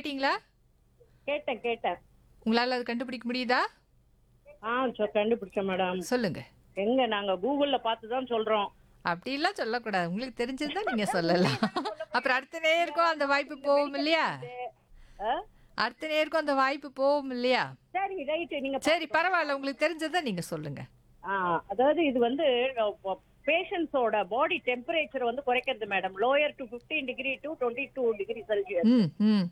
கேட்டிங்களா கேட்டேன் கேட்டேன் உங்களால் அது கண்டுபிடிக்க முடியுதா ஆ சொ- கண்டுபிடிச்சேன் மேடம் சொல்லுங்க எங்க நாங்க கூகுள்ல பார்த்து தான் சொல்றோம் அப்படிலாம் சொல்லக்கூடாது உங்களுக்கு தெரிஞ்சதுதான் தான் நீங்கள் சொல்லலாம் அப்புறம் அடுத்த நேருக்கும் அந்த வாய்ப்பு போகும் இல்லையா ஆ? அடுத்த நேருக்கும் அந்த வாய்ப்பு போகும் இல்லையா சரி ரைட்டு நீங்க சரி பரவாயில்ல உங்களுக்கு தெரிஞ்சதை நீங்கள் சொல்லுங்க ஆ, அதாவது இது வந்து பேஷண்ட்ஸோட பாடி டெம்பரேச்சர் வந்து குறைக்கிறது madam lower to 15 degree to twenty two degree Celsius ம் ம்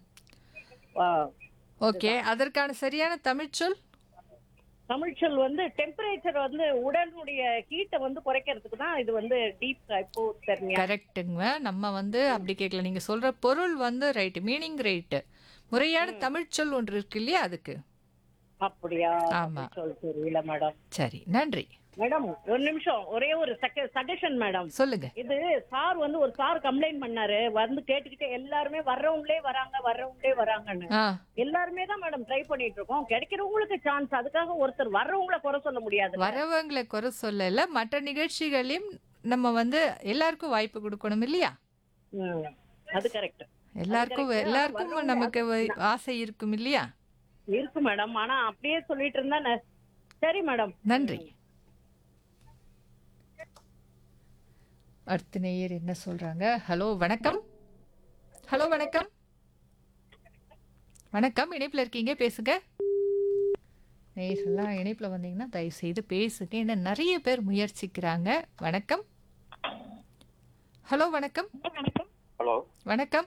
ஓகே அதற்கான சரியான தமிழ் சொல் தமிழ் சொல் வந்து டெம்பரேச்சர் வந்து உடலுடைய ஹீட்டை வந்து குறைக்கிறதுக்கு தான் இது வந்து டீப் ஹைப்போதெர்மியா கரெக்ட்டுங்க நம்ம வந்து அப்படி கேட்கல நீங்கள் சொல்கிற பொருள் வந்து ரைட்டு மீனிங் ரைட்டு முறையான தமிழ் சொல் ஒன்று இருக்கு இல்லையா அதுக்கு அப்படியா ஆமா. தமிழ் சொல் தெரியல மேடம் சரி நன்றி மேடம் ஒரு நிமிஷம் ஒரே ஒரு சஜஷன் மேடம் சொல்லுங்க இது சார் வந்து ஒரு சார் கம்ப்ளைண்ட் பண்ணாரு வந்து கேட்டுக்கிட்டே எல்லாருமே வர்றவங்களே வராங்க வர்றவங்களே வராங்கன்னு ஆ எல்லாருமே தான் மேடம் ட்ரை பண்ணிட்டு இருக்கோம் கிடைக்கிறவங்களுக்கு சான்ஸ் அதுக்காக ஒருத்தர் வர்றவங்கள குறை சொல்ல முடியாது வரவங்களை குறை சொல்லல மற்ற நிகழ்ச்சிகளையும் நம்ம வந்து எல்லாருக்கும் வாய்ப்பு கொடுக்கணும் இல்லையா ம், அது கரெக்ட் எல்லாருக்கும் correct. எல்லாருக்கும் வரவங்க நமக்கு வ- ஆசை இருக்கும் இல்லையா இருக்கு மேடம் ஆனா அப்படியே சொல்லிட்டு இருந்தா ந- சரி மேடம் நன்றி அடுத்த நேயர் என்ன சொல்றாங்க ஹலோ வணக்கம் ஹலோ வணக்கம் வணக்கம் இணைப்பில் இருக்கீங்க பேசுங்க நேயர்கள்லாம் இணைப்பில் வந்தீங்கன்னா தயவு செய்து பேசுங்க ஏன்னா நிறைய பேர் முயற்சிக்கிறாங்க வணக்கம் ஹலோ வணக்கம் ஹலோ வணக்கம்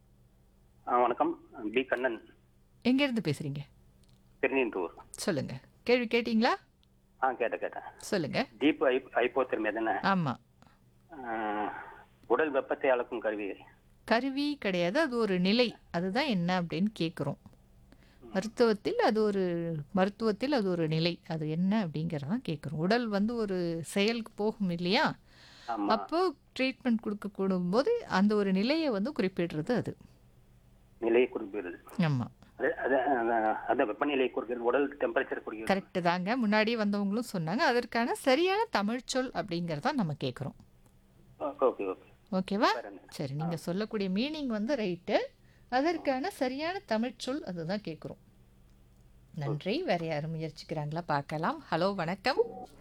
ஆ வணக்கம் பி கண்ணன் எங்கேருந்து பேசுறீங்க திருநீந்தூர் சொல்லுங்க கேள்வி கேட்டிங்களா ஆ கேட்டேன் கேட்டேன் சொல்லுங்க டீப் ஐ ஐப்போத்திறமை தானே ஆமா ஆ, உடல் வெப்பத்தை அளக்கும் கருவி கருவி கிடையாது அது ஒரு நிலை அதுதான் என்ன அப்படின்னு கேட்குறோம் மருத்துவத்தில் அது ஒரு மருத்துவத்தில் அது ஒரு நிலை அது என்ன அப்படிங்கிறதான் கேட்குறோம் உடல் வந்து ஒரு செயலுக்கு போகும் இல்லையா ஆமா அப்போ ட்ரீட்மெண்ட் கொடுக்க போது அந்த ஒரு நிலையை வந்து குறிப்பிடுறது அது நிலையை குறிப்பிடுது ஆமாம் அது அது அதான், அதான் வெப்பநிலையை குறிக்கிறது உடல் டெம்பரேச்சர் குறிக்கிறது கரெக்டு தாங்க முன்னாடி வந்தவங்களும் சொன்னாங்க அதற்கான சரியான தமிழ் சொல் அப்படிங்கிறதான் நம்ம கேட்குறோம் ஓகே ஓகே ஓகே ஓகேவா வேற என்ன? சரி நீங்கள் சொல்லக்கூடிய மீனிங் வந்து ரைட்டு அதற்கான சரியான தமிழ் சொல் அதுதான் கேட்குறோம் நன்றி வேற யாரும் முயற்சிக்கிறாங்களா பார்க்கலாம் ஹலோ வணக்கம்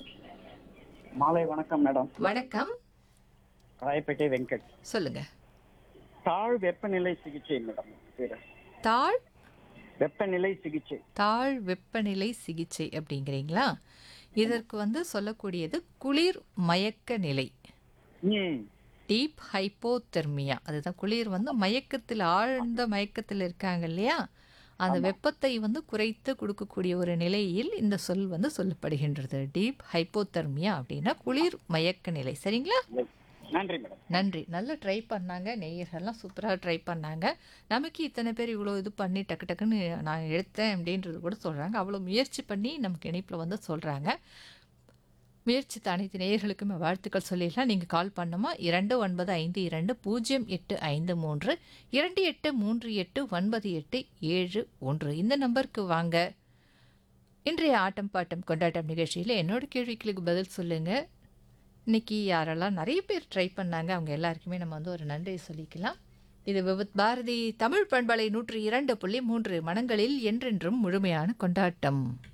மாலை வணக்கம் மேடம் வணக்கம் ராயப்பேட்டை வெங்கட் சொல்லுங்க தாழ் வெப்பநிலை சிகிச்சை மேடம் பேரு தாழ் வெப்பநிலை சிகிச்சை தாழ் வெப்பநிலை சிகிச்சை அப்படிங்கிறீங்களா இதற்கு வந்து சொல்லக்கூடியது குளிர் மயக்க நிலை ம் டீப் ஹைப்போதெர்மியா அதுதான் குளிர் வந்து மயக்கத்தில் ஆழ்ந்த மயக்கத்தில் இருக்காங்க இல்லையா அந்த வெப்பத்தை வந்து குறைத்து கொடுக்கக்கூடிய ஒரு நிலையில் இந்த சொல் வந்து சொல்லப்படுகின்றது டீப் ஹைப்போதெர்மியா அப்படின்னா குளிர் மயக்க நிலை சரிங்களா நன்றி மேடம் நன்றி நல்லா ட்ரை பண்ணாங்க நேயர்கள்லாம் சூப்பராக ட்ரை பண்ணாங்க நமக்கு இத்தனை பேர் இவ்வளோ இது பண்ணி டக்கு டக்குன்னு நான் எடுத்தேன் அப்படின்றது கூட சொல்கிறாங்க அவ்வளோ முயற்சி பண்ணி நமக்கு இணைப்பில் வந்து சொல்கிறாங்க முயற்சித்த அனைத்து நேயர்களுக்குமே வாழ்த்துக்கள் சொல்லிடலாம் நீங்கள் கால் பண்ணுமா இரண்டு ஒன்பது ஐந்து இரண்டு பூஜ்ஜியம் எட்டு ஐந்து மூன்று இரண்டு எட்டு மூன்று எட்டு ஒன்பது எட்டு ஏழு ஒன்று இந்த நம்பருக்கு வாங்க இன்றைய ஆட்டம் பாட்டம் கொண்டாட்டம் நிகழ்ச்சியில் என்னோட கேள்விகளுக்கு பதில் சொல்லுங்கள் இன்னைக்கு யாரெல்லாம் நிறைய பேர் ட்ரை பண்ணாங்க அவங்க எல்லாருக்குமே நம்ம வந்து ஒரு நன்றி சொல்லிக்கலாம் இது விவித் பாரதி தமிழ் பண்பலை நூற்றி இரண்டு புள்ளி மூன்று மனங்களில் என்றென்றும் முழுமையான கொண்டாட்டம்